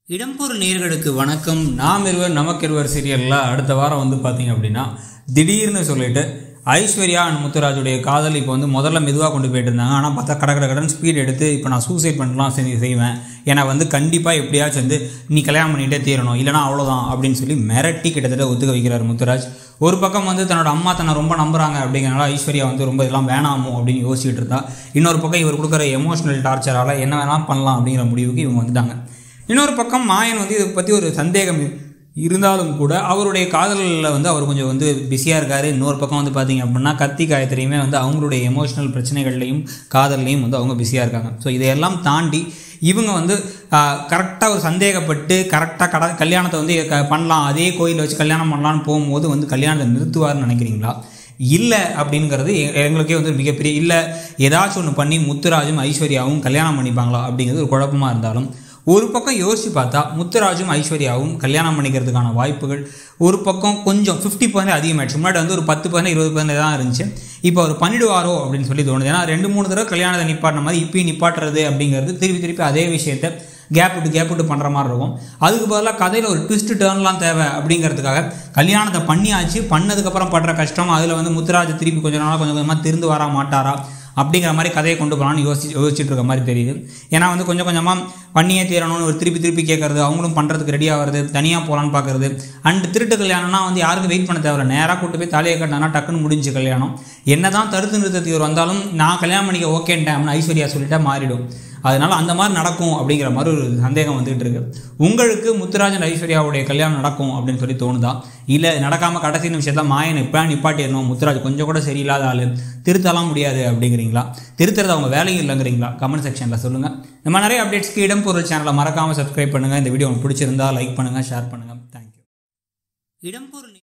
இடம்பொருள் நேர்களுக்கு வணக்கம் நாம் இருவர் நமக்கிருவர் சீரியலில் அடுத்த வாரம் வந்து பார்த்தீங்க அப்படின்னா திடீர்னு சொல்லிட்டு ஐஸ்வர்யா அண்ட் முத்துராஜுடைய காதல் இப்போ வந்து முதல்ல மெதுவாக கொண்டு போயிட்டு இருந்தாங்க ஆனால் பார்த்தா கட கட கடன் ஸ்பீட் எடுத்து இப்போ நான் சூசைட் பண்ணலாம் சரி செய்வேன் ஏன்னா வந்து கண்டிப்பாக எப்படியாச்சும் வந்து நீ கல்யாணம் பண்ணிகிட்டே தீரணும் இல்லைனா அவ்வளோதான் அப்படின்னு சொல்லி மிரட்டி கிட்டத்தட்ட ஒத்துக்க வைக்கிறார் முத்துராஜ் ஒரு பக்கம் வந்து தன்னோட அம்மா தன்னை ரொம்ப நம்புறாங்க அப்படிங்கிறனால ஐஸ்வர்யா வந்து ரொம்ப இதெல்லாம் வேணாமோ அப்படின்னு யோசிச்சுட்டு இருந்தா இன்னொரு பக்கம் இவர் கொடுக்குற எமோஷனல் டார்ச்சரால் என்ன வேணாலும் பண்ணலாம் அப்படிங்கிற முடிவுக்கு இவங்க வந்துட்டாங்க இன்னொரு பக்கம் மாயன் வந்து இதை பற்றி ஒரு சந்தேகம் இருந்தாலும் கூட அவருடைய காதலில் வந்து அவர் கொஞ்சம் வந்து பிஸியாக இருக்கார் இன்னொரு பக்கம் வந்து பார்த்தீங்க அப்படின்னா கத்தி காயத்ரியுமே வந்து அவங்களுடைய எமோஷனல் பிரச்சனைகள்லையும் காதல்லையும் வந்து அவங்க பிஸியாக இருக்காங்க ஸோ இதையெல்லாம் தாண்டி இவங்க வந்து கரெக்டாக ஒரு சந்தேகப்பட்டு கரெக்டாக கட கல்யாணத்தை வந்து க பண்ணலாம் அதே கோயிலில் வச்சு கல்யாணம் பண்ணலான்னு போகும்போது வந்து கல்யாணத்தை நிறுத்துவார்னு நினைக்கிறீங்களா இல்லை அப்படிங்கிறது எ- எங்களுக்கே வந்து மிகப்பெரிய இல்லை ஏதாச்சும் ஒன்று பண்ணி முத்துராஜும் ஐஸ்வர்யாவும் கல்யாணம் பண்ணிப்பாங்களா அப்படிங்கிறது ஒரு குழப்பமாக இருந்தாலும் ஒரு பக்கம் யோசித்து பார்த்தா முத்துராஜும் ஐஸ்வர்யாவும் கல்யாணம் பண்ணிக்கிறதுக்கான வாய்ப்புகள் ஒரு பக்கம் கொஞ்சம் ஃபிஃப்டி பர்சன்ட் அதிகமாகிடுச்சு முன்னாடி வந்து ஒரு பத்து பர்சன்ட் இருபது பர்சன்ட் தான் இருந்துச்சு இப்போ அவர் பண்ணிடுவாரோ அப்படின்னு சொல்லி தோணுது ஏன்னா ரெண்டு மூணு தடவை கல்யாணத்தை நிப்பாட்டின மாதிரி இப்பயும் நிப்பாட்டுறது அப்படிங்கிறது திருப்பி திருப்பி அதே விஷயத்தை கேப் விட்டு கேப் விட்டு பண்ணுற மாதிரி இருக்கும் அதுக்கு பதிலாக கதையில் ஒரு ட்விஸ்ட் டேர்ன்லாம் தேவை அப்படிங்கிறதுக்காக கல்யாணத்தை பண்ணியாச்சு பண்ணதுக்கப்புறம் படுற கஷ்டம் அதில் வந்து முத்துராஜ் திருப்பி கொஞ்ச நாளாக கொஞ்சம் கொஞ்சமாக திருந்து வர மாட்டாரா அப்படிங்கிற மாதிரி கதையை கொண்டு போகலான்னு யோசிச்சு யோசிச்சுட்டு இருக்க மாதிரி தெரியுது ஏன்னா வந்து கொஞ்சம் கொஞ்சமாக பண்ணியே தீரணும்னு ஒரு திருப்பி திருப்பி கேட்கறது அவங்களும் பண்ணுறதுக்கு ரெடி ஆகிறது தனியாக போகலான்னு பார்க்குறது அண்ட் திருட்டு கல்யாணம்னா வந்து யாருக்கும் வெயிட் பண்ண தேவையில்ல நேராக கூட்டு போய் தலையை கட்டினா டக்குன்னு முடிஞ்சு கல்யாணம் என்ன தான் தடுத்து நிறுத்தத்துக்கு இவர் வந்தாலும் நான் கல்யாணம் பண்ணிக்க ஓகேன்ட்டேன் அப்படின்னு ஐஸ்வர்யா சொல்லிட்டா மாறிடும் அதனால அந்த மாதிரி நடக்கும் அப்படிங்கிற மாதிரி ஒரு சந்தேகம் வந்துகிட்டு இருக்கு உங்களுக்கு முத்துராஜன் ஐஸ்வர்யாவுடைய கல்யாணம் நடக்கும் அப்படின்னு சொல்லி தோணுதா இல்லை நடக்காம கடைசி நிமிஷத்துல மாயன் இப்போ நிப்பாட்டிடணும் முத்துராஜ் கொஞ்சம் கூட சரியில்லாத ஆளு திருத்தலாம் முடியாது அப்படிங்கிறீங்களா திருத்துறது அவங்க வேலையும் இல்லைங்கிறீங்களா கமெண்ட் செக்ஷனில் சொல்லுங்கள் நம்ம நிறைய அப்டேட்ஸ்க்கு இடம் பொருள் சேனலை மறக்காமல் சப்ஸ்கிரைப் பண்ணுங்கள் இந்த வீடியோ உங்களுக்கு பிடிச்சிருந்தா லைக் பண்ணுங்கள் ஷேர் பண்ணுங்கள் தேங்க்யூ இடம்பொருள்